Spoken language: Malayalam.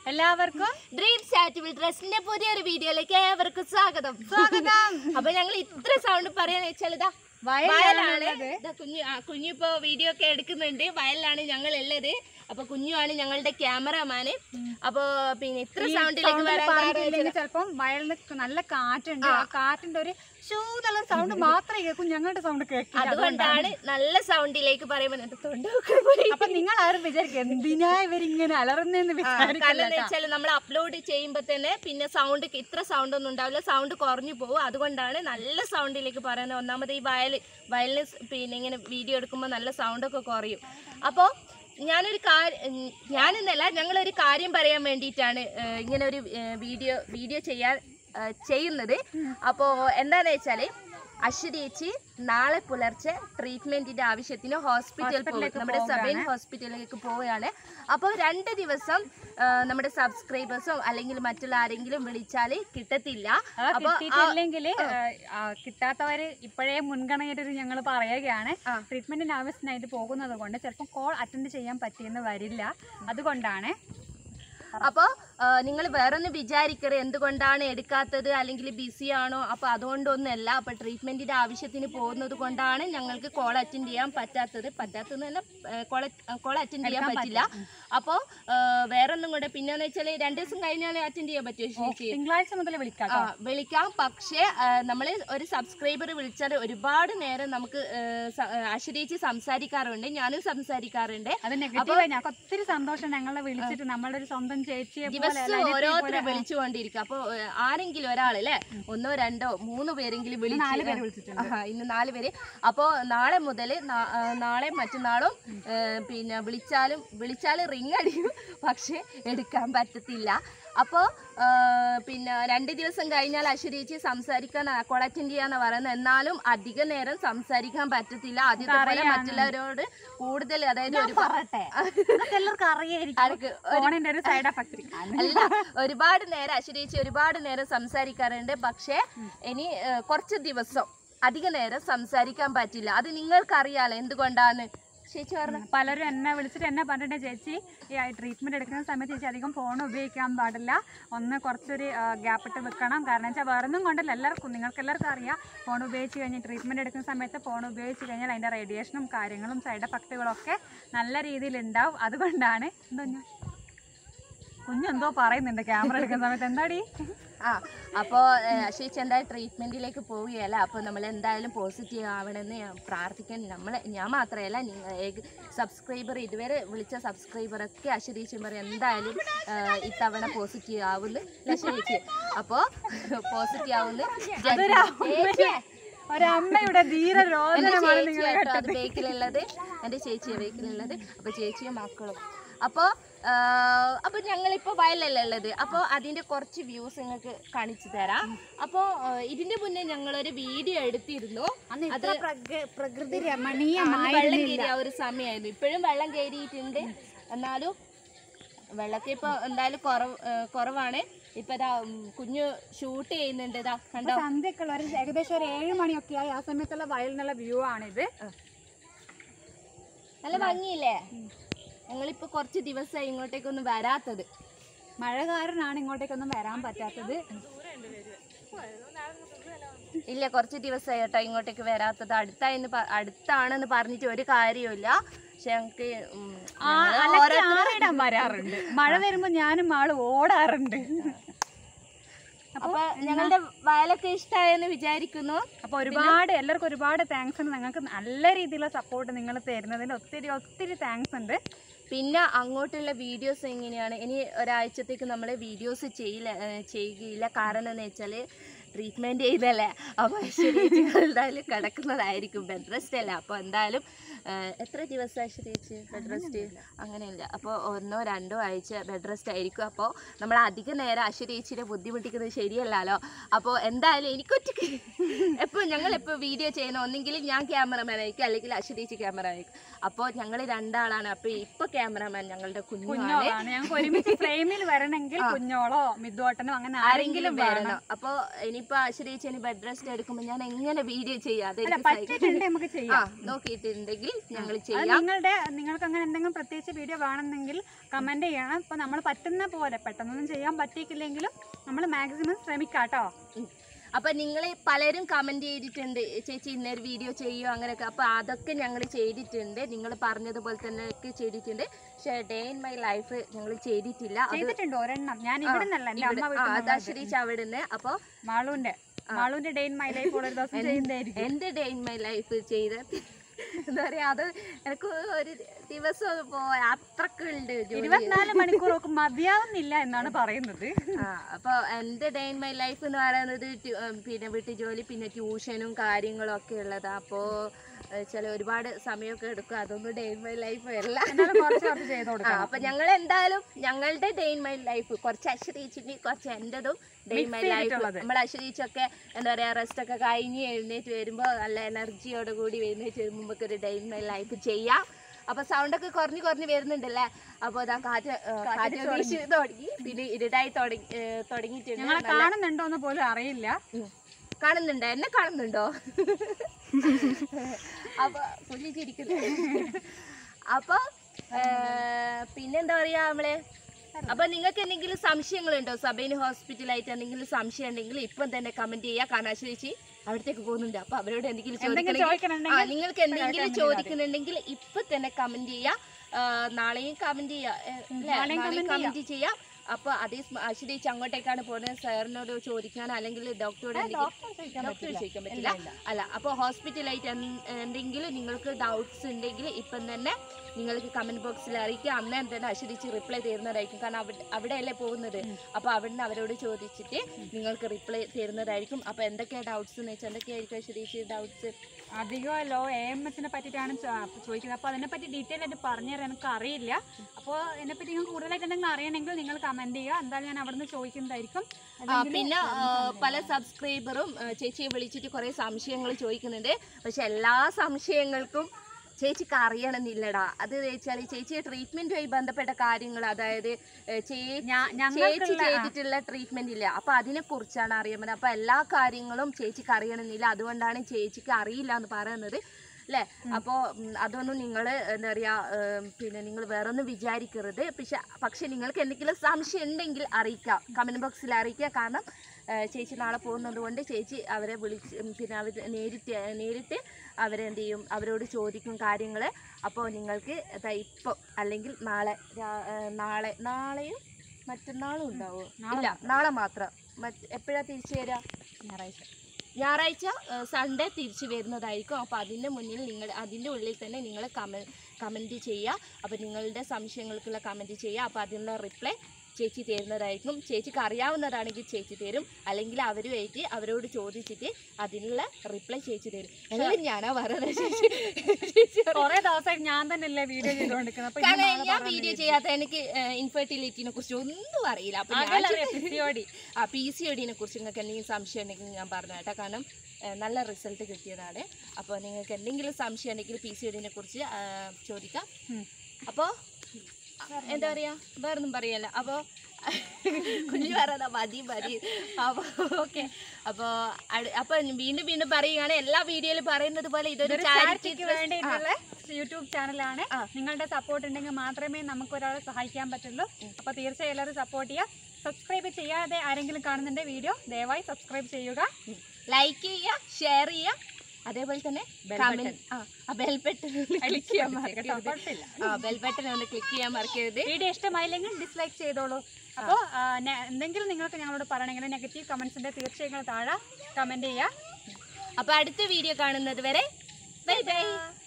എല്ലാവർക്കും ഡ്രീം ചാരിറ്റബിൾ ട്രസ്റ്റിന്റെ പുതിയൊരു വീഡിയോയിലേക്ക് ഏവർക്കും സ്വാഗതം സ്വാഗതം അപ്പൊ ഞങ്ങൾ ഇത്ര സൗണ്ട് പറയാന്ന് വെച്ചാൽ ഇതാ വയലാണ് ഇതാ കുഞ്ഞു ആ, കുഞ്ഞു ഇപ്പൊ വീഡിയോ ഒക്കെ എടുക്കുന്നുണ്ട് വയലിലാണ് ഞങ്ങൾ ഉള്ളത് അപ്പൊ കുഞ്ഞുമാണ് ഞങ്ങളുടെ ക്യാമറമാന് അപ്പൊ പിന്നെ ഇത്ര സൗണ്ടിലേക്ക് വരാൻ കാരണം പറഞ്ഞില്ലെങ്കിൽ ചിലപ്പം വയലിന് നല്ല കാറ്റുണ്ട് ആ കാറ്റിന്റെ ഒരു ശൂതുള്ള സൗണ്ട് മാത്രമേ കേൾക്കൂ ഞങ്ങളുടെ സൗണ്ട് കേൾക്കില്ല അതുകൊണ്ടാണ് നല്ല സൗണ്ടിലേക്ക് പറയുമ്പോൾ എന്റെ തൊണ്ടൊക്കെ പോയി അപ്പൊ നിങ്ങൾ ആരും വിചാരിക്കും എന്തിനാ ഇവരിങ്ങനെ അലറുന്നെന്ന് കാരണം വിചാരിക്കില്ല എന്ന് വെച്ചാൽ നമ്മൾ അപ്ലോഡ് ചെയ്യുമ്പോൾ തന്നെ പിന്നെ സൗണ്ട് ഇത്ര സൗണ്ട് ഒന്നും ഉണ്ടാവില്ല സൗണ്ട് കുറഞ്ഞു പോകും അതുകൊണ്ടാണ് നല്ല സൗണ്ടിലേക്ക് പറയുന്നത് ഒന്നാമത് ഈ വയൽ വയലിന് സ് പിന്നെ ഇങ്ങനെ വീഡിയോ എടുക്കുമ്പോൾ നല്ല സൗണ്ടൊക്കെ കുറയും അപ്പോൾ ഞാനൊരു കാര്യം ഞാനെന്നല്ല ഞങ്ങളൊരു കാര്യം പറയാൻ വേണ്ടിയിട്ടാണ് ഏഹ്, ഇങ്ങനെ ഒരു ഏഹ്, വീഡിയോ വീഡിയോ ചെയ്യാൻ ഏഹ്, ചെയ്യുന്നത് അപ്പോൾ എന്താണെന്ന് വെച്ചാൽ അശ്വരേച്ചി നാളെ പുലർച്ചെ ട്രീറ്റ്മെന്റിന്റെ ആവശ്യത്തിന് ഹോസ്പിറ്റൽ പോകും നമ്മുടെ സബൈൻ ഹോസ്പിറ്റലിലേക്ക് പോവുകയാണ് അപ്പോൾ രണ്ട് ദിവസം ആ, നമ്മുടെ സബ്സ്ക്രൈബേഴ്സോ അല്ലെങ്കിൽ മറ്റുള്ള ആരെങ്കിലും വിളിച്ചാൽ കിട്ടത്തില്ല അപ്പോൾ കിട്ടിയിട്ടില്ലെങ്കിൽ കിട്ടാത്തവര് ഇപ്പോഴേ മുൻഗണനയായിട്ട് ഞങ്ങൾ പറയുകയാണ് ട്രീറ്റ്മെന്റിന് ആവശ്യത്തിനായിട്ട് പോകുന്നത് കൊണ്ട് ചിലപ്പോൾ കോൾ അറ്റൻഡ് ചെയ്യാൻ പറ്റിയെന്ന് വരില്ല അതുകൊണ്ടാണ് അപ്പോൾ നിങ്ങൾ വേറൊന്ന് വിചാരിക്കരുത് എന്തുകൊണ്ടാണ് എടുക്കാത്തത് അല്ലെങ്കിൽ ബിസി ആണോ അപ്പോൾ അതുകൊണ്ടൊന്നുമല്ല അപ്പോൾ ട്രീറ്റ്മെൻറ്റിൻ്റെ ആവശ്യത്തിന് പോകുന്നത് കൊണ്ടാണ് ഞങ്ങൾക്ക് കോൾ അറ്റൻഡ് ചെയ്യാൻ പറ്റാത്തത് പറ്റാത്തതെന്ന് കോൾ കോൾ അറ്റൻഡ് ചെയ്യാൻ പറ്റില്ല അപ്പോൾ വേറൊന്നും കൂടെ പിന്നെന്ന് വെച്ചാൽ രണ്ട് ദിവസം കഴിഞ്ഞാൽ അറ്റൻഡ് ചെയ്യാൻ പറ്റുമോ ചേച്ചി തിങ്കളാഴ്ച മുതൽ വിളിക്കാം ആ വിളിക്കാം പക്ഷേ നമ്മൾ ഒരു സബ്സ്ക്രൈബർ വിളിച്ചാൽ ഒരുപാട് നേരം നമുക്ക് ആശ്രയിച്ച് സംസാരിക്കാറുണ്ട് ഞാനും സംസാരിക്കാറുണ്ട് അത് നെഗറ്റീവ് ഞങ്ങൾക്ക് ഒത്തിരി സന്തോഷം ഞങ്ങളെ വിളിച്ചിട്ട് നമ്മളുടെ ഒരു സ്വന്തം ചേച്ചിയെ പോലെ ദിവസം ഓരോരുത്തരും വിളിച്ചുകൊണ്ടിരിക്കും അപ്പൊ ഏഹ്, ആരെങ്കിലും ഒരാൾ അല്ലേ ഒന്നോ രണ്ടോ മൂന്നോ പേരെങ്കിലും വിളിച്ച് നാല് പേര് വിളിച്ചിട്ടുണ്ട് ആഹാ, ഇന്ന് നാല് പേര് അപ്പോൾ നാളെ മുതൽ നാളെ മറ്റന്നാളും ഏഹ്, പിന്നെ വിളിച്ചാലും വിളിച്ചാൽ റിങ് അടിക്കും പക്ഷേ എടുക്കാൻ പറ്റത്തില്ല അപ്പോൾ പിന്നെ രണ്ട് ദിവസം കഴിഞ്ഞാൽ അശ്വരീച്ചി സംസാരിക്കാൻ കോൾ അറ്റൻഡ് ചെയ്യാന്ന് പറയുന്നത് എന്നാലും അധിക നേരം സംസാരിക്കാൻ പറ്റത്തില്ല ആദ്യത്തെ പോലെ മറ്റുള്ളവരോട് കൂടുതൽ അതായത് ഒരു പറട്ടെ അതൊക്കെ എല്ലാവർക്കും അറിയായിരിക്കും ആർക്ക് ഫോണിന്റെ ഒരു സൈഡ് എഫക്ട് അല്ല ഒരുപാട് നേരം അശ്വരീച്ചി ഒരുപാട് നേരം സംസാരിക്കാറുണ്ട് പക്ഷേ ഇനി ഏഹ്, കുറച്ച് ദിവസം അധിക നേരം സംസാരിക്കാൻ പറ്റില്ല അത് നിങ്ങൾക്കറിയാലോ എന്തുകൊണ്ടാണ് ചേച്ചി പറഞ്ഞു പലരും എന്നെ വിളിച്ചിട്ട് എന്നെ പറഞ്ഞിട്ട് ചേച്ചി ഈ ട്രീറ്റ്മെന്റ് എടുക്കുന്ന സമയത്ത് ചേച്ചി അധികം ഫോൺ ഉപയോഗിക്കാൻ പാടില്ല ഒന്ന് കുറച്ചൊരു ഗ്യാപ്പ് ഇട്ട് വെക്കണം കാരണം വെച്ചാൽ വേറൊന്നും കൊണ്ടല്ല എല്ലാവർക്കും നിങ്ങൾക്ക് എല്ലാവർക്കും അറിയാം ഫോൺ ഉപയോഗിച്ച് കഴിഞ്ഞ് ട്രീറ്റ്മെന്റ് എടുക്കുന്ന സമയത്ത് ഫോൺ ഉപയോഗിച്ച് കഴിഞ്ഞാൽ അതിന്റെ റേഡിയേഷനും കാര്യങ്ങളും സൈഡ് എഫക്റ്റുകളും ഒക്കെ നല്ല രീതിയിൽ ഉണ്ടാവും അതുകൊണ്ടാണ് എന്തോ ഞാൻ കുഞ്ഞെന്തോ പറയുന്നുണ്ട് ക്യാമറ എടുക്കുന്ന സമയത്ത് എന്താടി ആ അപ്പോൾ ചേച്ചി എന്തായാലും ട്രീറ്റ്മെന്റിലേക്ക് പോവുകയല്ല അപ്പോൾ നമ്മൾ എന്തായാലും പോസിറ്റീവ് ആവണമെന്ന് ഞാൻ പ്രാർത്ഥിക്കാൻ നമ്മൾ ഞാൻ മാത്രമല്ല നിങ്ങൾ സബ്സ്ക്രൈബർ ഇതുവരെ വിളിച്ച സബ്സ്ക്രൈബറൊക്കെ അശ്വരീച്ചും പറയും എന്തായാലും ഏഹ്, ഇത്തവണ പോസിറ്റീവ് ആവുന്നു ചേച്ചി അപ്പോൾ പോസിറ്റീവ് ആവുന്നു ചേച്ചി ഒരമ്മയുടെ ധീര എന്റെ രോദനമാണ് നിങ്ങൾ ചേച്ചിയാട്ടോ അത് ബേക്കിലുള്ളത് എന്റെ ചേച്ചിയെ ബേക്കിലുള്ളത് അപ്പൊ ചേച്ചിയും മക്കളും അപ്പോ ആ, അപ്പൊ ഞങ്ങളിപ്പോ വയലല്ലേ ഉള്ളത് അപ്പൊ അതിന്റെ കുറച്ച് വ്യൂസ് നിങ്ങൾക്ക് കാണിച്ചു തരാം അപ്പോ ആ, ഇതിന്റെ മുന്നേ ഞങ്ങളൊരു വീഡിയോ എടുത്തിരുന്നു അന്ന് ഇത്ര പ്രകൃ- പ്രകൃതി അന്ന് രമണീയമായി വെള്ളം കയറിയ ഒരു സമയമായിരുന്നു ഇപ്പോഴും വെള്ളം കയറിയിട്ടുണ്ട് എന്നാലും വെള്ളമൊക്കെ ഇപ്പൊ എന്തായാലും കുറവ് ആ, കുറവാണ് ഇപ്പൊ ഇതാ ഉം, കുഞ്ഞു ഷൂട്ട് ചെയ്യുന്നുണ്ട് ഇതാ കണ്ടോ സന്ധ്യക്കുള്ള ഒരു ഏകദേശം ഒരു ഏഴ് മണിയൊക്കെ ആയി ആ സമയത്തുള്ള വയലിനുള്ള വ്യൂ ആണിത് നല്ല ഭംഗിയില്ലേ ഞങ്ങളിപ്പോ കുറച്ച് ദിവസമായി ഇങ്ങോട്ടേക്കൊന്നും വരാത്തത് മഴ കാരണമാണ് ഇങ്ങോട്ടേക്കൊന്നും വരാൻ പറ്റാത്തത് ഇല്ല കുറച്ച് ദിവസമായി കേട്ടോ ഇങ്ങോട്ടേക്ക് വരാത്തത് അടുത്തായെന്ന് പ- അടുത്താണെന്ന് പറഞ്ഞിട്ട് ഒരു കാര്യമില്ല പക്ഷെ ഞങ്ങൾക്ക് ഉം, ആ, ഞങ്ങള് അലക്കി ഓരോരുത്തരും- ആറിടാൻ വരാറുണ്ട് മഴ വരുമ്പോ ഞാനും ആള് ഓടാറുണ്ട് അപ്പൊ ഞങ്ങളുടെ വയലൊക്കെ ഇഷ്ടമായെന്ന് വിചാരിക്കുന്നു അപ്പൊ ഒരുപാട് എല്ലാവർക്കും ഒരുപാട് താങ്ക്സ് ഉണ്ട് നിങ്ങൾക്ക് നല്ല രീതിയിലുള്ള സപ്പോർട്ട് നിങ്ങൾ തരുന്നതിന് ഒത്തിരി ഒത്തിരി താങ്ക്സ് ഉണ്ട് പിന്നെ അങ്ങോട്ടുള്ള വീഡിയോസ് എങ്ങനെയാണ് ഇനി ഒരാഴ്ചത്തേക്ക് നമ്മൾ വീഡിയോസ് ചെയ്യില്ല ഏഹ് ചെയ്യുകയില്ല കാരണം എന്ന് വെച്ചാൽ ട്രീറ്റ്മെൻറ്റ് ചെയ്തല്ലേ അപ്പോൾ ശരിയേച്ചി എന്തായാലും കിടക്കുന്നതായിരിക്കും ബെഡ് റെസ്റ്റ് അല്ല അപ്പോൾ എന്തായാലും ഏഹ് എത്ര ദിവസമാണ് ശരിയേച്ചി ബെഡ് റെസ്റ്റ് അങ്ങനെയില്ല അപ്പോൾ ഒന്നോ രണ്ടോ ആഴ്ച ബെഡ് റെസ്റ്റ് ആയിരിക്കും അപ്പോൾ നമ്മൾ അധിക നേരം അശ്വരേച്ചിനെ ബുദ്ധിമുട്ടിക്കുന്നത് ശരിയല്ലല്ലോ അപ്പോൾ എന്തായാലും എനിക്കൊറ്റയ്ക്ക് എപ്പോൾ ഞങ്ങൾ എപ്പോൾ വീഡിയോ ചെയ്യുന്ന ഒന്നെങ്കിൽ ഞാൻ ക്യാമറമാൻ ആയിരിക്കും അല്ലെങ്കിൽ അശ്വരേച്ചി ക്യാമറ ആയിരിക്കും അപ്പോൾ ഞങ്ങൾ രണ്ടാളാണ് അപ്പോൾ ഇപ്പോൾ ക്യാമറമാൻ ഞങ്ങളുടെ കുഞ്ഞാണ് കുഞ്ഞോളാണ് ഞങ്ങൾക്ക് ഒരുമിച്ച് ഫ്രെയിമിൽ വരണമെങ്കിൽ കുഞ്ഞോളോ മിദ്ദോട്ടനോ അങ്ങനെ ആരെങ്കിലും ആരെങ്കിലും വേണം വരണം അപ്പോൾ ഇനി ഇനിയിപ്പോ ആശ്രയിച്ചതിന് ബെഡ് റെസ്റ്റ് എടുക്കുമ്പോൾ ഞാൻ എങ്ങനെ വീഡിയോ ചെയ്യാം അല്ല അതെനിക്ക് സഹിക്കും. പറ്റിയിട്ടുണ്ടെങ്കിൽ നമുക്ക് ആ ചെയ്യാം നോക്കിയിട്ടുണ്ടെങ്കിൽ ഞങ്ങൾ അത് ചെയ്യാം നിങ്ങളുടെ നിങ്ങൾക്ക് അങ്ങനെ എന്തെങ്കിലും പ്രത്യേകിച്ച് വീഡിയോ വേണമെന്നെങ്കിൽ കമന്റ് ചെയ്യണം ഇപ്പൊ നമ്മൾ പറ്റുന്ന പോലെ പെട്ടെന്നൊന്നും ചെയ്യാൻ പറ്റിയിട്ടില്ലെങ്കിലും നമ്മൾ മാക്സിമം ശ്രമിക്കാം കേട്ടോ ഉം. അപ്പൊ നിങ്ങൾ പലരും കമന്റ് ചെയ്തിട്ടുണ്ട് ചേച്ചി ഇന്നൊരു വീഡിയോ ചെയ്യോ അങ്ങനെയൊക്കെ അപ്പൊ അതൊക്കെ ഞങ്ങൾ ചെയ്തിട്ടുണ്ട് നിങ്ങൾ പറഞ്ഞതുപോലെ തന്നെ ഒക്കെ ചെയ്തിട്ടുണ്ട് പക്ഷേ ഡേ ഇൻ മൈ ലൈഫ് ഞങ്ങൾ ചെയ്തിട്ടില്ല അത് ചെയ്തിട്ടുണ്ട് ഒരെണ്ണം ഞാൻ ഇവിടെ നിന്നല്ല എന്റെ അമ്മ ഇവിടെ- ആ, അത് വീട്ടിൽ ആശ്രയിച്ച് അവിടുന്ന് അപ്പൊ മാളുവിന്റെ മാളുവിന്റെ ഡേ ഇൻ മൈ ലൈഫ് ഒരു ദിവസം ചെയ്യുന്നതായിരിക്കും എന്റെ ഡേ ഇൻ മൈ ലൈഫ് ചെയ്ത് എന്താ പറയാ അത് എനിക്ക് ഒരു ദിവസം പോയ അത്രക്കുണ്ട് ജോലി ഇരുപത്തിനാല് മണിക്കൂർ ഒക്കെ മതിയാവുന്നില്ല എന്നാണ് പറയുന്നത് ആ അപ്പോൾ എൻ്റെ ഡേ ഇൻ മൈ ലൈഫ് എന്ന് പറയുന്നത് ട്യൂ- ഉം, പിന്നെ വീട്ടു ജോലി പിന്നെ ട്യൂഷനും കാര്യങ്ങളും ഒക്കെ ഉള്ളതാണ് അപ്പോൾ ചില ഒരുപാട് സമയമൊക്കെ എടുക്കും അതൊന്നും ഡേ ഇൻ മൈ ലൈഫ് അല്ല എന്നാലും കുറച്ച് കുറച്ച് ചെയ്ത് ആ, കൊടുക്കാം അപ്പൊ ഞങ്ങൾ എന്തായാലും ഞങ്ങളുടെ ഡേ ഇൻ മൈ ലൈഫ് കുറച്ച് അശ്രീച്ചിന് കുറച്ച് എൻ്റെതും ഡേ ഇൻ മൈ ലൈഫ് ചെയ്തിട്ടുള്ളത്. നമ്മൾ അശ്രീച്ചൊക്കെ എന്താ പറയാ റെസ്റ്റ് ഒക്കെ കഴിഞ്ഞ് എഴുന്നേറ്റ് വരുമ്പോൾ നല്ല എനർജിയോട് കൂടി എഴുന്നേറ്റ് വരുമ്പോൾ നമുക്ക് ഒരു ഡേ ഇൻ മൈ ലൈഫ് ചെയ്യാം അപ്പൊ സൗണ്ട് ഒക്കെ കുറഞ്ഞ് കുറഞ്ഞ് വരുന്നുണ്ടല്ലേ അപ്പോൾ ഇതാ കാറ്റ് ഏ, കാറ്റ് വീശി തുടങ്ങി പിന്നെ ഇരുടായി തുടങ്ങി ഏ, തുടങ്ങിയിട്ടുണ്ട് ഞങ്ങളെ കാണുന്നുണ്ടോ എന്ന് പോലും അറിയില്ല ഉം. കാണുന്നുണ്ടോ എന്നെ കാണുന്നുണ്ടോ അപ്പൊ പുള്ളി ചിരിക്കുന്നു അപ്പൊ ഏ, പിന്നെന്താ പറയാ നമ്മള് അപ്പൊ നിങ്ങൾക്ക് എന്തെങ്കിലും സംശയങ്ങളുണ്ടോ സബൈന് ഹോസ്പിറ്റലായിട്ട് എന്തെങ്കിലും സംശയം ഉണ്ടെങ്കിൽ ഇപ്പം തന്നെ കമന്റ് ചെയ്യാ കാരണം ചേച്ചി അവിടത്തേക്ക് പോകുന്നുണ്ട് അപ്പൊ അവരോട് എന്തെങ്കിലും എന്തെങ്കിലും ചോദിക്കണമെങ്കിൽ ആ ചോദിക്കണമെങ്കിൽ നിങ്ങൾക്ക് എന്തെങ്കിലും ചോദിക്കുന്നുണ്ടെങ്കിൽ ഇപ്പൊ തന്നെ കമന്റ് ചെയ്യാ ആ, നാളെയും കമന്റ് ചെയ്യാ ഏ, അല്ലേ? നാളെയും നാളെയും comment കമന്റ് ചെയ്യാം അപ്പൊ അതേ ആശ്രയിച്ച് അങ്ങോട്ടേക്കാണ് പോകുന്നത് സാറിനോട് ചോദിക്കാൻ അല്ലെങ്കിൽ ഡോക്ടറോട് എന്തെങ്കിലും ഡോക്ടർ ചോദിക്കാൻ പറ്റില്ല അല്ല അപ്പോൾ ഹോസ്പിറ്റലായിട്ട് എന്തെങ്കിലും നിങ്ങൾക്ക് ഡൗട്ട്സ് ഉണ്ടെങ്കിൽ ഇപ്പം തന്നെ നിങ്ങൾക്ക് കമന്റ് ബോക്സിൽ അറിയിക്കുക അന്നേരം തന്നെ അശ്വതിച്ച് റിപ്ലൈ തരുന്നതായിരിക്കും കാരണം അവിടെ അവിടെയല്ലേ പോകുന്നത് അപ്പോൾ അവിടുന്ന് അവരോട് ചോദിച്ചിട്ട് നിങ്ങൾക്ക് റിപ്ലൈ തരുന്നതായിരിക്കും അപ്പോൾ എന്തൊക്കെയാണ് ഡൗട്ട്സ് എന്ന് വെച്ചാൽ എന്തൊക്കെയായിരിക്കും അശ്വതിച്ച് ഡൗട്ട്സ് അധികം ലോ എ എം എസിനെ പറ്റിയിട്ടാണ് ചോ- ചോദിക്കുന്നത് അപ്പോൾ അതിനെപ്പറ്റി ഡീറ്റെയിൽ ആയിട്ട് പറഞ്ഞു തരാൻ എനിക്ക് അറിയില്ല അപ്പോൾ ഇതിനെപ്പറ്റി നിങ്ങൾക്ക് കൂടുതലായിട്ട് എന്തെങ്കിലും അറിയണമെങ്കിൽ നിങ്ങൾ കമന്റ് ചെയ്യുക എന്തായാലും ഞാൻ അവിടുന്ന് ചോദിക്കുന്നതായിരിക്കും ആ, അല്ലെങ്കിൽ പിന്നെ ആ, പല സബ്സ്ക്രൈബറും ആ, ചേച്ചിയെ വിളിച്ചിട്ട് കുറേ സംശയങ്ങൾ ചോദിക്കുന്നുണ്ട് പക്ഷെ എല്ലാ സംശയങ്ങൾക്കും ചേച്ചിക്ക് അറിയണമെന്നില്ലടാ അത് വെച്ചാൽ ചേച്ചിയെ ട്രീറ്റ്മെന്റുമായി ബന്ധപ്പെട്ട കാര്യങ്ങൾ അതായത് ഏ, ചേ- ഞാ- ചേച്ചി ഞങ്ങൾക്കുള്ള ആ, ചെയ്തിട്ടുള്ള ട്രീറ്റ്മെന്റ് ഇല്ല അപ്പൊ അതിനെ കുറിച്ചാണ് അറിയാൻ പറ്റുന്നത് അപ്പൊ എല്ലാ കാര്യങ്ങളും ചേച്ചിക്ക് അറിയണമെന്നില്ല അതുകൊണ്ടാണ് ചേച്ചിക്ക് അറിയില്ല എന്ന് പറയുന്നത് അല്ലേ അപ്പോൾ അതൊന്നും നിങ്ങൾ എന്താ പറയുക പിന്നെ നിങ്ങൾ വേറൊന്നും വിചാരിക്കരുത് പക്ഷെ പക്ഷെ നിങ്ങൾക്ക് എന്തെങ്കിലും സംശയം ഉണ്ടെങ്കിൽ അറിയിക്കാം കമൻറ്റ് ബോക്സിൽ അറിയിക്കുക കാരണം ആ, ചേച്ചി നാളെ പോകുന്നത് കൊണ്ട് ചേച്ചി അവരെ വിളിച്ച് ഉം, പിന്നെ അവർ നേരിട്ട് നേരിട്ട് അവരെന്ത് ചെയ്യും അവരോട് ചോദിക്കും കാര്യങ്ങൾ അപ്പോൾ നിങ്ങൾക്ക് ദാ ഇപ്പോൾ അല്ലെങ്കിൽ നാളെ രാ- ആ, നാളെ നാളെയും മറ്റന്നാളും ഉണ്ടാവുമോ ഇല്ല നാളെ മാത്രം മറ്റ് എപ്പോഴാണ് തിരിച്ചു വരിക ഞായറാഴ്ച ഞായറാഴ്ച സൺഡേ തിരിച്ചു വരുന്നതായിരിക്കും അപ്പോൾ അതിൻ്റെ മുന്നിൽ നിങ്ങൾ അതിൻ്റെ ഉള്ളിൽ തന്നെ നിങ്ങൾ കമ കമൻറ്റ് ചെയ്യുക അപ്പോൾ നിങ്ങളുടെ സംശയങ്ങൾക്കുള്ള കമൻറ്റ് ചെയ്യുക അപ്പോൾ അതിനുള്ള റിപ്ലൈ ചേച്ചി തരുന്നതായിരിക്കും ചേച്ചിക്ക് അറിയാവുന്നതാണെങ്കിൽ ചേച്ചി തരും അല്ലെങ്കിൽ അവരുമായിട്ട് അവരോട് ചോദിച്ചിട്ട് അതിനുള്ള റിപ്ലൈ ചേച്ചി തരും എല്ലാം ഞാനാ പറയുന്നത് ചേച്ചി ചേച്ചി പറ- കുറെ ദിവസമായിട്ട് ഞാൻ തന്നെയല്ലേ വീഡിയോ ചെയ്തുകൊണ്ടിരിക്കുന്നത് അപ്പൊ ഇനി കാരണം നാളെ ഞാൻ പറഞ്ഞാൽ വീഡിയോ മതി. ചെയ്യാത്ത എനിക്ക് ഇൻഫെർട്ടിലിറ്റിനെ കുറിച്ച് ഒന്നും അറിയില്ല അപ്പോൾ ഞാൻ ആകെയുള്ളറിയാം PCOD. ആ പി സി ഒടിനെ കുറിച്ച് നിങ്ങൾക്ക് എന്തെങ്കിലും സംശയം ഉണ്ടെങ്കിൽ ഞാൻ പറഞ്ഞു കേട്ടോ കാരണം ഏഹ്, നല്ല റിസൾട്ട് കിട്ടിയതാണ് അപ്പോൾ നിങ്ങൾക്ക് എന്തെങ്കിലും സംശയം ഉണ്ടെങ്കിൽ പി സി ഒടിനെ കുറിച്ച് ആ, ചോദിക്കാം ഉം. അപ്പോൾ എന്താ പറയാ വേറൊന്നും പറയല്ല അപ്പോൾ കുഞ്ഞു പറയാ മതി മതി അപ്പോൾ ഓക്കെ അപ്പോൾ അപ്പോൾ വീണ്ടും വീണ്ടും പറയുകയാണ് എല്ലാ വീഡിയോയിലും പറയുന്നത് പോലെ ഇതൊരു ഇതൊരു ചാരിറ്റി ചാരിറ്റിക്ക് വേണ്ടിയിട്ടുള്ള യൂട്യൂബ് ചാനലാണ് ആ. നിങ്ങളുടെ സപ്പോർട്ട് ഉണ്ടെങ്കിൽ മാത്രമേ നമുക്ക് ഒരാളെ സഹായിക്കാൻ പറ്റുള്ളൂ അപ്പൊ തീർച്ചയായും എല്ലാവരും സപ്പോർട്ട് ചെയ്യുക സബ്സ്ക്രൈബ് ചെയ്യാതെ ആരെങ്കിലും കാണുന്നുണ്ട് വീഡിയോ ദയവായി സബ്സ്ക്രൈബ് ചെയ്യുക ലൈക്ക് ചെയ്യുക ഷെയർ ചെയ്യുക അതേപോലെ തന്നെ Bell കമന്റ് ആ ബെൽ ബട്ടൺ ക്ലിക്ക് ചെയ്യാൻ കേട്ടോ, മറക്കരുത് കുഴപ്പമില്ല ആ ബെൽ ബട്ടൺ ഒന്ന് ക്ലിക്ക് ചെയ്യാൻ മറക്കരുത് വീഡിയോ ഇഷ്ടമായില്ലെങ്കിൽ ഡിസ്ലൈക്ക് ചെയ്തോളൂ അപ്പോൾ എന്തെങ്കിലും നിങ്ങൾക്ക് ഞങ്ങളോട് പറയണമെങ്കിൽ നെഗറ്റീവ് കമന്റ്സിന്റെ തീർച്ചയായും നിങ്ങൾ താഴെ കമന്റ് ചെയ്യുക അപ്പൊ അടുത്ത വീഡിയോ കാണുന്നത് വരെ ബൈ ബൈ